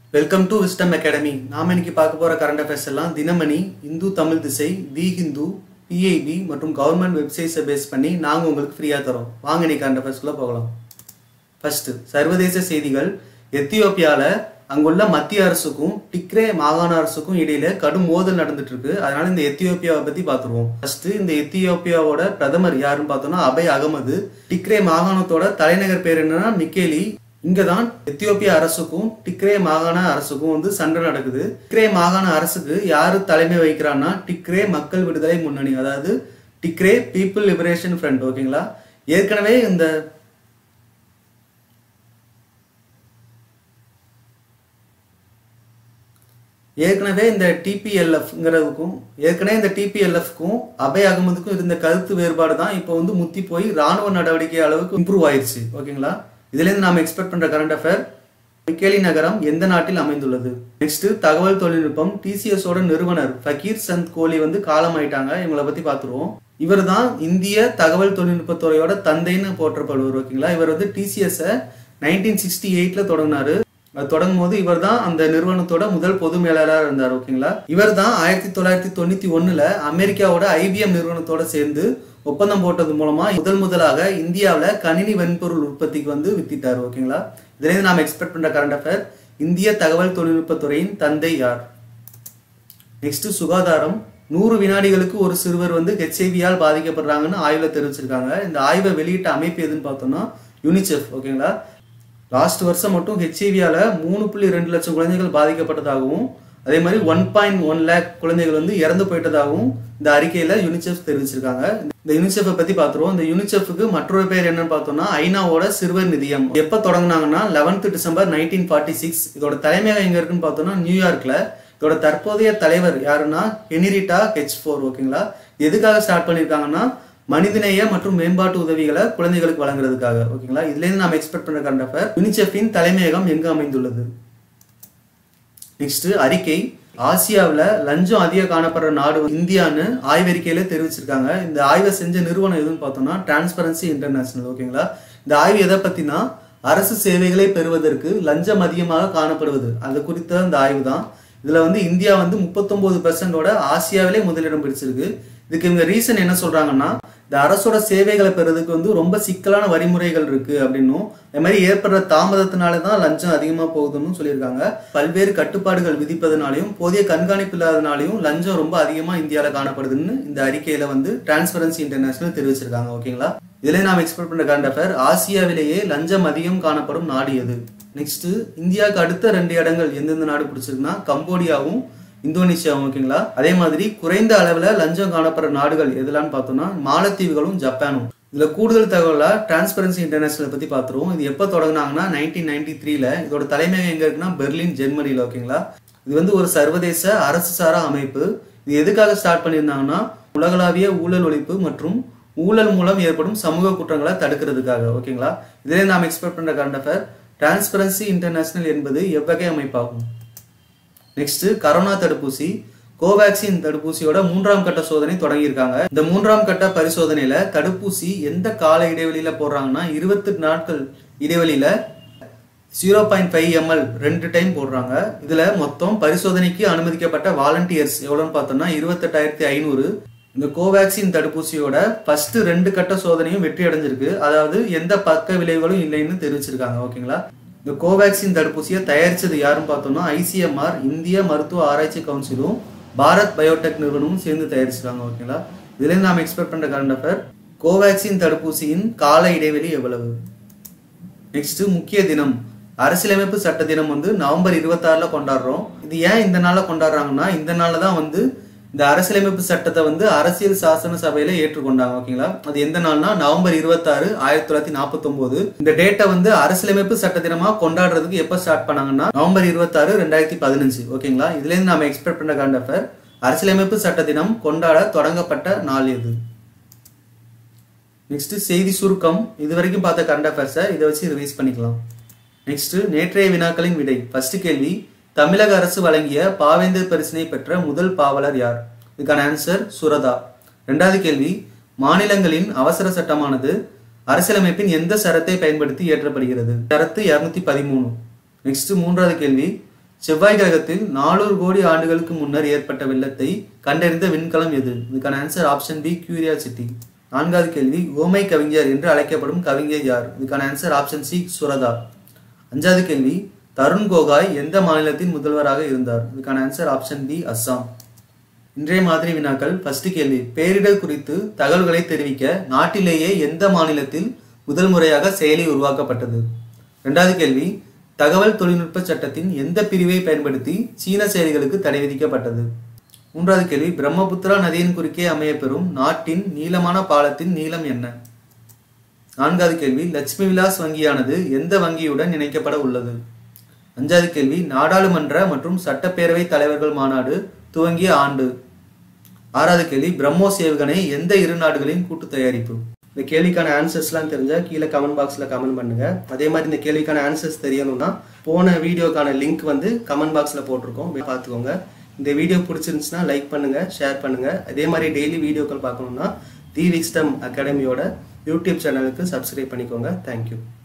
welcome to wisdom academy நாம இன்னைக்கு பார்க்க போற கரண்ட் அஃபேர்ஸ் எல்லாம் தினமணி இந்து தமிழ் திசை தி ஹிந்து பிஐபி மற்றும் கவர்மெண்ட் வெப்சைட்ஸை பேஸ் பண்ணி நாங்க உங்களுக்கு ஃப்ரீயா தரோம் வாங்க இன்னைக்கு கரண்ட் அஃபேர்ஸ்க்குள்ள போகலாம் ஃபர்ஸ்ட் சர்வதேச செய்திகள் எத்தியோப்பியால அங்குள்ள மத்திய அரசுக்கும் டிக்ரே மாகாண அரசுக்கும் இடையில கடும் மோதல் நடந்துட்டு இருக்கு அதனால இந்த எத்தியோப்பியாவை பத்தி பார்த்துருவோம் ஃபர்ஸ்ட் இந்த எத்தியோப்பியாவோட பிரதமர் யாருன்னு பார்த்தோம்னா அபய் அகமது டிக்ரே மாகாணத்தோட தலைநகர் பேர் என்னன்னா மிக்கேலி இங்கதான் எத்தியோப்பிய அரசுக்கும் டிக்ரே மாகாண அரசுக்கும் வந்து சண்டை நடக்குது டிக்ரே மாகாண அரசுக்கு யாரு தலைமை வகிக்கிறான்னா டிக்ரே மக்கள் விடுதலை முன்னணி அதாவது டிக்ரே பீப்புள் லிபரேஷன் ஃப்ரண்ட் ஓகேங்களா ஏற்கனவே இந்த ஏற்கனவே இந்த டிபிஎல்எஃப்ங்கிறதுக்கும் ஏற்கனவே இந்த டிபிஎல்எஃப்க்கும் அபய் அகமதுக்கும் இருந்த கருத்து வேறுபாடு தான் இப்போ வந்து முத்தி போய் ராணுவ நடவடிக்கை அளவுக்கு இம்ப்ரூவ் ஆயிருச்சு ஓகேங்களா இதுலேருந்து நாம எக்ஸ்பெக்ட் பண்ற கரண்ட் அஃபேர் மிக்கேலி நகரம் எந்த நாட்டில் அமைந்துள்ளது நெக்ஸ்ட் தகவல் தொழில்நுட்பம் டிசிஎஸ் ஓட நிறுவனர் ஃபக்கீர் சந்த் கோலி வந்து காலமாயிட்டாங்க இவங்களை பத்தி பார்த்துருவோம் இவர் தான் இந்திய தகவல் தொழில்நுட்பத்துறையோட தந்தைன்னு போற்றப்படுவார் ஓகேங்களா இவர் வந்து டிசிஎஸ் நைன்டீன் சிக்ஸ்டி எயிட்ல தொடங்கினாரு அது தொடங்கும் போது இவர் தான் அந்த நிறுவனத்தோட முதல் பொது மேலாளராக இருந்தார் ஓகேங்களா இவர் தான் ஆயிரத்தி தொள்ளாயிரத்தி தொண்ணூத்தி ஒண்ணுல அமெரிக்காவோட ஐபிஎம் நிறுவனத்தோட சேர்ந்து ஒப்பந்தம் போட்டது மூலமா முதல் முதலாக இந்தியாவில் கணினி வெண்பொருள் உற்பத்திக்கு வந்து வித்திட்டார் ஓகேங்களா இதுலேருந்து நாம் எக்ஸ்பெக்ட் பண்ற கரண்ட் அஃபேர் இந்திய தகவல் தொழில்நுட்பத்துறையின் தந்தை யார் நெக்ஸ்ட் சுகாதாரம் நூறு வினாடிகளுக்கு ஒரு சிறுவர் வந்து ஹெச்ஐவியால் பாதிக்கப்படுறாங்கன்னு ஆய்வில் தெரிவிச்சிருக்காங்க இந்த ஆய்வை வெளியிட்ட அமைப்பு எதுன்னு பார்த்தோம்னா யூனிசெஃப் ஓகேங்களா லாஸ்ட் வருஷம் மட்டும் ஹெச்ஐவியால மூணு புள்ளி ரெண்டு லட்சம் குழந்தைகள் பாதிக்கப்பட்டதாகவும் அதே மாதிரி ஒன் பாயிண்ட் ஒன் லேக் குழந்தைகள் வந்து இறந்து போயிட்டதாகவும் இந்த அறிக்கையில யூனிசெஃப் தெரிவிச்சிருக்காங்க இந்த யூனிசெஃபை பத்தி பார்த்துருவோம் இந்த யூனிசெஃப்க்கு மற்றொரு பேர் என்னன்னு பார்த்தோம்னா ஐநாவோட சிறுவர் நிதியம் எப்ப தொடங்கினாங்கன்னா eleventh December nineteen forty six இதோட தலைமையகம் எங்க இருக்குன்னு பார்த்தோம்னா நியூயார்க்ல இதோட தற்போதைய தலைவர் யாருன்னா ஹெனிரிட்டா ஹெச் ஃபோர் ஓகேங்களா எதுக்காக ஸ்டார்ட் பண்ணியிருக்காங்கன்னா மனிதநேய மற்றும் மேம்பாட்டு உதவிகளை குழந்தைகளுக்கு வழங்குறதுக்காக ஓகேங்களா இதுல இருந்து நாம் எக்ஸ்பெக்ட் பண்ற கரண்ட் அஃபேர் யூனிசெஃபின் தலைமையகம் எங்கு அமைந்துள்ளது நெக்ஸ்ட் அறிக்கை ஆசியாவில் லஞ்சம் அதிகம் காணப்படுற நாடு இந்தியான்னு ஆய்வறிக்கையில தெரிவிச்சிருக்காங்க இந்த ஆய்வை செஞ்ச நிறுவனம் எதுன்னு பார்த்தோம்னா டிரான்ஸ்பரன்சி இன்டர்நேஷனல் ஓகேங்களா இந்த ஆய்வு எதை பத்தினா அரசு சேவைகளை பெறுவதற்கு லஞ்சம் அதிகமாக காணப்படுவது அது குறித்த இந்த ஆய்வு தான் இதுல வந்து இந்தியா வந்து முப்பத்தொன்பது பெர்சன்டோட ஆசியாவிலே முதலிடம் பிடிச்சிருக்கு இதுக்கு இவங்க ரீசன் என்ன சொல்றாங்கன்னா இந்த அரசோட சேவைகளை பெறதுக்கு வந்து ரொம்ப சிக்கலான வரிமுறைகள் இருக்கு அப்படின்னும் இந்த மாதிரி ஏற்படுற தாமதத்தினால தான் லஞ்சம் அதிகமா போகுதுன்னு சொல்லியிருக்காங்க பல்வேறு கட்டுப்பாடுகள் விதிப்பதனாலையும் போதிய கண்காணிப்பு இல்லாதனாலையும் லஞ்சம் ரொம்ப அதிகமா இந்தியாவில் காணப்படுதுன்னு இந்த அறிக்கையில வந்து டிரான்ஸ்பரன்சி இன்டர்நேஷனல் தெரிவிச்சிருக்காங்க ஓகேங்களா இதுல நாம் எக்ஸ்பெக்ட் பண்ற கரண்ட் அஃபேர் ஆசியாவிலேயே லஞ்சம் அதிகம் காணப்படும் நாடு எது நெக்ஸ்ட் இந்தியாவுக்கு அடுத்த ரெண்டு இடங்கள் எந்தெந்த நாடு பிடிச்சிருக்குன்னா கம்போடியாவும் இந்தோனேஷியாவும் ஓகேங்களா அதே மாதிரி குறைந்த அளவில் லஞ்சம் காணப்படுற நாடுகள் எதுலான்னு பார்த்தோம்னா மாலத்தீவுகளும் ஜப்பானும் இதுல கூடுதல் தகவலா டிரான்ஸ்பரன்சி இன்டர்நேஷனல் பத்தி பார்த்துருவோம் இது எப்போ தொடங்கினாங்கன்னா நைன்டீன் நைன்டி த்ரீல இதோட தலைமையகம் எங்க இருக்குன்னா பெர்லின் ஜெர்மனியில் ஓகேங்களா இது வந்து ஒரு சர்வதேச அரசு சாரா அமைப்பு இது எதுக்காக ஸ்டார்ட் பண்ணியிருந்தாங்கன்னா உலகளாவிய ஊழல் ஒழிப்பு மற்றும் ஊழல் மூலம் ஏற்படும் சமூக குற்றங்களை தடுக்கிறதுக்காக ஓகேங்களா இதிலே நாம் எக்ஸ்பெக்ட் பண்ற கரண்ட் அஃபேர் டிரான்ஸ்பரன்சி இன்டர்நேஷனல் என்பது எவ்வகை அமைப்பாகும் நெக்ஸ்ட் கரோனா தடுப்பூசி கோவேக்சின் தடுப்பூசியோட மூன்றாம் கட்ட சோதனை தொடங்கியிருக்காங்க இந்த மூன்றாம் கட்ட பரிசோதனையில தடுப்பூசி எந்த கால இடைவெளியில போடுறாங்கன்னா இருபத்தி நாட்கள் இடைவெளியில ஜீரோ பாயிண்ட் ஃபைவ் எம்எல் ரெண்டு டைம் போடுறாங்க இதுல மொத்தம் பரிசோதனைக்கு அனுமதிக்கப்பட்ட வாலண்டியர்ஸ் எவ்வளோன்னு பார்த்தோம்னா இருபத்தெட்டாயிரத்தி ஐநூறு இந்த கோவேக்சின் தடுப்பூசியோட ஃபர்ஸ்ட் ரெண்டு கட்ட சோதனையும் வெற்றி அடைஞ்சிருக்கு அதாவது எந்த பக்க விளைவுகளும் இல்லைன்னு தெரிவிச்சிருக்காங்க ஓகேங்களா இந்த கோவேக்சின் தடுப்பூசியை தயாரிச்சது யாருன்னு பார்த்தோம்னா ஐசிஎம்ஆர் இந்திய மருத்துவ ஆராய்ச்சி கவுன்சிலும் பாரத் பயோடெக் நிறுவனமும் சேர்ந்து தயாரிச்சிருக்காங்க ஓகேங்களா இதுல நாம் எக்ஸ்பெக்ட் பண்ற கரண்ட் அஃபேர் கோவேக்சின் தடுப்பூசியின் கால இடைவெளி எவ்வளவு நெக்ஸ்ட் முக்கிய தினம் அரசியலமைப்பு சட்ட தினம் வந்து நவம்பர் இருபத்தாறுல கொண்டாடுறோம் இது ஏன் இந்த நாள்ல கொண்டாடுறாங்கன்னா இந்த நாள்ல தான் வந்து இந்த அரசியலமைப்பு சட்டத்தை வந்து அரசியல் சாசன சபையில ஏற்றுக்கொண்டாங்க ஓகேங்களா அது எந்த நாள்னா நவம்பர் இருபத்தாறு ஆயிரத்தி தொள்ளாயிரத்தி நாற்பத்தி ஒன்பது இந்த டேட்டை வந்து அரசியலமைப்பு சட்ட தினமா கொண்டாடுறதுக்கு எப்ப ஸ்டார்ட் பண்ணாங்கன்னா நவம்பர் இருபத்தாறு ரெண்டாயிரத்தி பதினஞ்சு ஓகேங்களா இதுல இருந்து நாம எக்ஸ்பெக்ட் பண்ண கரண்ட் அஃபேர் அரசியலமைப்பு சட்ட தினம் கொண்டாட தொடங்கப்பட்ட நாள் எது நெக்ஸ்ட் செய்தி சுருக்கம் இது வரைக்கும் பார்த்த கரண்ட் அஃபேர்ஸை இதை வச்சு ரிவைஸ் பண்ணிக்கலாம் நெக்ஸ்ட் நேற்றைய வினாக்களின் விடை ஃபர்ஸ்ட் கேள்வி தமிழக அரசு வழங்கிய பாவேந்தர் பரிசினை பெற்ற முதல் பாவலர் யார் இதுக்கான ஆன்சர் சுரதா ரெண்டாவது கேள்வி மாநிலங்களின் அவசர சட்டமானது அரசியலமைப்பின் எந்த சரத்தை பயன்படுத்தி இயற்றப்படுகிறது சரத்து இருநூத்தி பதிமூணு நெக்ஸ்ட் மூன்றாவது கேள்வி செவ்வாய் கிரகத்தில் நானூறு கோடி ஆண்டுகளுக்கு முன்னர் ஏற்பட்ட வெள்ளத்தை கண்டறிந்த விண்கலம் எது இதுக்கான ஆன்சர் ஆப்ஷன் பி கியூரியாசிட்டி நான்காவது கேள்வி ஓமை கவிஞர் என்று அழைக்கப்படும் கவிஞர் யார் இதுக்கான ஆன்சர் ஆப்ஷன் சி சுரதா அஞ்சாவது கேள்வி தருண் கோகாய் எந்த மாநிலத்தின் முதல்வராக இருந்தார் இதுக்கான ஆன்சர் ஆப்ஷன் பி அஸ்ஸாம் இன்றைய மாதிரி வினாக்கள் ஃபர்ஸ்ட் கேள்வி பேரிடர் குறித்து தகவல்களை தெரிவிக்க நாட்டிலேயே எந்த மாநிலத்தில் முதல் முறையாக செயலி உருவாக்கப்பட்டது இரண்டாவது கேள்வி தகவல் தொழில்நுட்ப சட்டத்தின் எந்த பிரிவை பயன்படுத்தி சீன செயலிகளுக்கு தடை விதிக்கப்பட்டது மூன்றாவது கேள்வி பிரம்மபுத்திரா நதியின் குறுக்கே அமையப்பெறும் நாட்டின் நீளமான பாலத்தின் நீளம் என்ன நான்காவது கேள்வி லட்சுமி விலாஸ் வங்கியானது எந்த வங்கியுடன் இணைக்கப்பட உள்ளது அஞ்சாவது கேள்வி நாடாளுமன்ற மற்றும் சட்டப்பேரவை தலைவர்கள் மாநாடு துவங்கிய ஆண்டு ஆறாவது கேள்வி பிரம்மோஸ் ஏவுகணை எந்த இரு நாடுகளின் கூட்டு தயாரிப்பு இந்த கேள்விக்கான ஆன்சர்ஸ்லாம் தெரிஞ்சா கீழே கமெண்ட் பாக்ஸில் கமெண்ட் பண்ணுங்க அதே மாதிரி இந்த கேள்விக்கான ஆன்சர்ஸ் தெரியணும்னா போன வீடியோக்கான லிங்க் வந்து கமெண்ட் பாக்ஸில் போட்டிருக்கோம் போய் பார்த்துக்கோங்க இந்த வீடியோ பிடிச்சிருந்துச்சுன்னா லைக் பண்ணுங்க ஷேர் பண்ணுங்க அதே மாதிரி டெய்லி வீடியோக்கள் பார்க்கணும்னா தி விக்ஸ்டம் அகாடமியோட யூடியூப் சேனலுக்கு சப்ஸ்கிரைப் பண்ணிக்கோங்க தேங்க்யூ